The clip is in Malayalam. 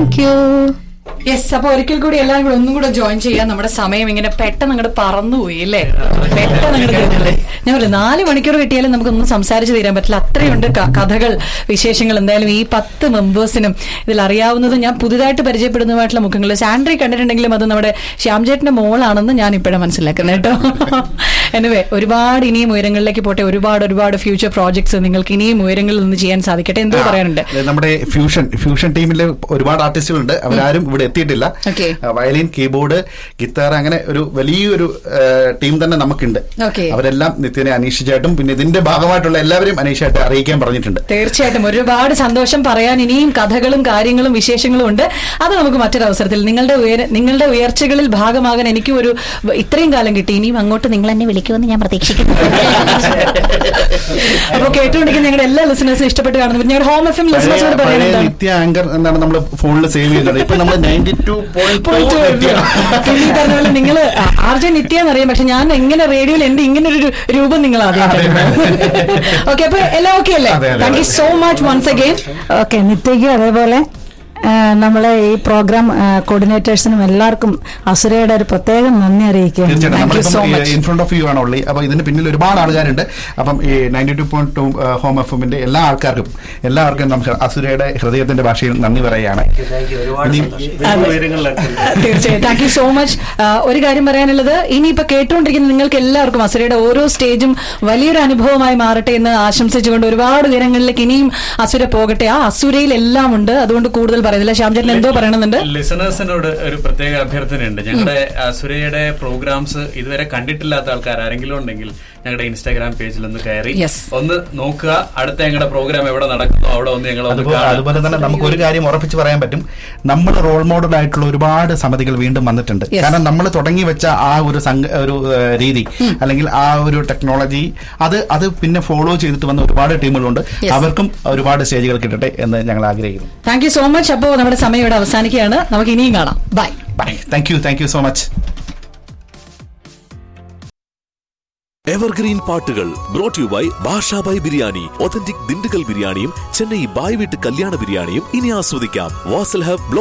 താങ്ക് യു യെസ് അപ്പൊ ഒരിക്കൽ കൂടി എല്ലാവരും കൂടെ ഒന്നും കൂടെ ജോയിൻ ചെയ്യാൻ നമ്മുടെ സമയം ഇങ്ങനെ പെട്ടെന്ന് അങ്ങോട്ട് പറന്നുപോയി അല്ലേ പെട്ടെന്ന് അങ്ങോട്ട് തീർന്നില്ലേ? ഞാൻ പറഞ്ഞു നാല് മണിക്കൂർ കിട്ടിയാലും നമുക്കൊന്നും സംസാരിച്ച് തീരാൻ പറ്റില്ല അത്രയുണ്ട് ക- കഥകൾ വിശേഷങ്ങൾ എന്തായാലും ഈ പത്ത് മെമ്പേഴ്സിനും ഇതിൽ അറിയാവുന്നതും ഞാൻ പുതുതായിട്ട് പരിചയപ്പെടുന്നതുമായിട്ടുള്ള മുഖങ്ങൾ സാൻഡ്രി കണ്ടിട്ടുണ്ടെങ്കിലും അത് നമ്മുടെ ശ്യാംചേട്ടന്റെ മോളാണെന്ന് ഞാൻ ഇപ്പോഴാണ് മനസ്സിലാക്കുന്നത് കേട്ടോ എനിവേ ഒരുപാട് ഇനിയും ഉയരങ്ങളിലേക്ക് പോട്ടെ ഒരുപാട് ഒരുപാട് ഫ്യൂച്ചർ പ്രോജക്ട്സ് നിങ്ങൾക്ക് ഇനിയും ഉയരങ്ങളിൽ നിന്ന് ചെയ്യാൻ സാധിക്കട്ടെ എന്തോ പറയാനുണ്ട് ആ, നമ്മുടെ ഫ്യൂഷൻ ഫ്യൂഷൻ ടീമിൽ ഒരുപാട് ആർട്ടിസ്റ്റുകളുണ്ട് അവരാരും ഇവിടെ എത്തിയിട്ടില്ല Okay. ആ, വയലിൻ കീബോർഡ് ഗിത്താർ അങ്ങനെ ഒരു വലിയൊരു ടീം തന്നെ നമുക്കുണ്ട് Okay. അവരെല്ലാം നിത്യനെ അനീഷിച്ചായിട്ടും പിന്നെ ഇതിന്റെ ഭാഗമായിട്ടുള്ള എല്ലാവരെയും അനീഷായിട്ട് അറിയിക്കാൻ പറഞ്ഞിട്ടുണ്ട് തീർച്ചയായിട്ടും ഒരുപാട് സന്തോഷം പറയാൻ ഇനിയും കഥകളും കാര്യങ്ങളും വിശേഷങ്ങളും ഉണ്ട് അത് നമുക്ക് മറ്റൊരു അവസരത്തിൽ നിങ്ങളുടെ ഉയര നിങ്ങളുടെ ഉയർച്ചകളിൽ ഭാഗമാകാൻ എനിക്കും ഒരു ഇത്രയും കാലം കിട്ടി ഇനിയും അങ്ങോട്ട് നിങ്ങൾ എന്നെ വിളിക്കുമെന്ന് ഞാൻ പ്രതീക്ഷിക്കുന്നു അപ്പൊ കേട്ടുകൊണ്ടിരിക്കുന്ന ഞങ്ങളുടെ എല്ലാ ലിസണേഴ്സും ഇഷ്ടപ്പെട്ട് കാണുന്നു ഞങ്ങളുടെ ഹോം എഫ് എം ലിസണേഴ്സിനോട് പഴയ പറയാനുണ്ട് നിത്യ ആങ്കർ എന്നാണ് നമ്മൾ ഫോണിൽ സേവ് ചെയ്യുന്നത് ഇപ്പൊ നമ്മൾ നയൻറ്റി ടു പോയിട്ട് വരിക. പിന്നെ ഈ പറഞ്ഞ പോലെ നിങ്ങള് ആർ ജെ നിത്യ എന്നറിയാം പക്ഷെ ഞാൻ എങ്ങനെ റേഡിയോയിൽ എന്റെ ഇങ്ങനെ ഒരു രൂപം നിങ്ങൾ ആദ്യം ഓക്കെ അപ്പൊ എല്ലാം ഓക്കെ അല്ലേ അതെ, അതെ, താങ്ക് യു അതെ. So much once again okay നിത്യയ്ക്കും അതേപോലെ ആ, നമ്മളെ ഈ പ്രോഗ്രാം കോർഡിനേറ്റേഴ്സിനും എല്ലാവർക്കും അസുരയുടെ ഒരു പ്രത്യേകം നന്ദി അറിയിക്കുക തീർച്ചയായിട്ടും Thank you so much. നമ്മളിപ്പം ഇൻ ഫ്രണ്ട് ഓഫ് യു ആണ് ഉള്ളത് അപ്പൊ ഇതിന് പിന്നിൽ ഒരുപാട് ആൾക്കാരുണ്ട് അപ്പം ഈ ninety two point two home എഫ് എമ്മിന്റെ എല്ലാ ആൾക്കാർക്കും എല്ലാവർക്കും നമുക്ക് അസുരയുടെ ഹൃദയത്തിന്റെ ഭാഷയിൽ നന്ദി പറയുകയാണ് ഇനിയും തീർച്ചയായും താങ്ക് യു സോ മച്ച് ഒരു കാര്യം പറയാനുള്ളത് ഇനിയിപ്പോ കേട്ടുകൊണ്ടിരിക്കുന്ന നിങ്ങൾക്ക് എല്ലാവർക്കും അസുരയുടെ ഓരോ സ്റ്റേജും വലിയൊരു അനുഭവമായി മാറട്ടെ എന്ന് ആശംസിച്ചുകൊണ്ട് ഒരുപാട് ഉയരങ്ങളിലേക്ക് ഇനിയും അസുര പോകട്ടെ ആ അസുരയിൽ എല്ലാം ഉണ്ട് അതുകൊണ്ട് കൂടുതൽ പറയുന്നില്ല ശ്യാംചേട്ടൻ എന്തോ പറയണമെന്നുണ്ട് ലിസണേഴ്സിനോട് ഒരു പ്രത്യേക അഭ്യർത്ഥനയുണ്ട് ഞങ്ങളുടെ അസുരയുടെ പ്രോഗ്രാംസ് ഇതുവരെ കണ്ടിട്ടില്ലാത്ത ആൾക്കാർ ആരെങ്കിലും ഉണ്ടെങ്കിൽ ഞങ്ങളുടെ ഇൻസ്റ്റാഗ്രാം പേജിൽ ഒന്ന് കയറി Yes. ഒന്ന് നോക്കുക അടുത്ത ഞങ്ങളുടെ പ്രോഗ്രാം എവിടെ നടക്കുന്നു അവിടെ ഒന്ന് ഞങ്ങൾ ഒന്ന് അതുപോലെ കാണുക. അതുപോലെ തന്നെ നമുക്ക് ഒരു കാര്യം ഉറപ്പിച്ച് പറയാൻ പറ്റും നമ്മൾ റോൾ മോഡൽ ആയിട്ടുള്ള ഒരുപാട് സമിതികൾ വീണ്ടും വന്നിട്ടുണ്ട് Yes. കാരണം നമ്മൾ തുടങ്ങി വെച്ച ആ ഒരു സംഘ ഒരു ഏഹ്, രീതി അല്ലെങ്കിൽ ആ ഒരു ടെക്നോളജി അത് അത് പിന്നെ ഫോളോ ചെയ്തിട്ട് വന്ന ഒരുപാട് ടീമുകളുണ്ട് Yes. അവർക്കും ഒരുപാട് സ്റ്റേജുകൾ കിട്ടട്ടെ എന്ന് ഞങ്ങൾ ആഗ്രഹിക്കുന്നു താങ്ക് യു സോ മച്ച് അപ്പോൾ നമ്മുടെ സമയം ഇവിടെ അവസാനിക്കുകയാണ് നമുക്ക് ഇനിയും കാണാം bye bye thank you thank you so much evergreen പാട്ടുകൾ brought you by Bashabhai biryani authentic Dindigul ബിരിയാണിയും ചെന്നൈ ബായ് വീട്ട് കല്യാണ ബിരിയാണിയും ഇനി ആസ്വദിക്കാം വാസൽ ഹബ്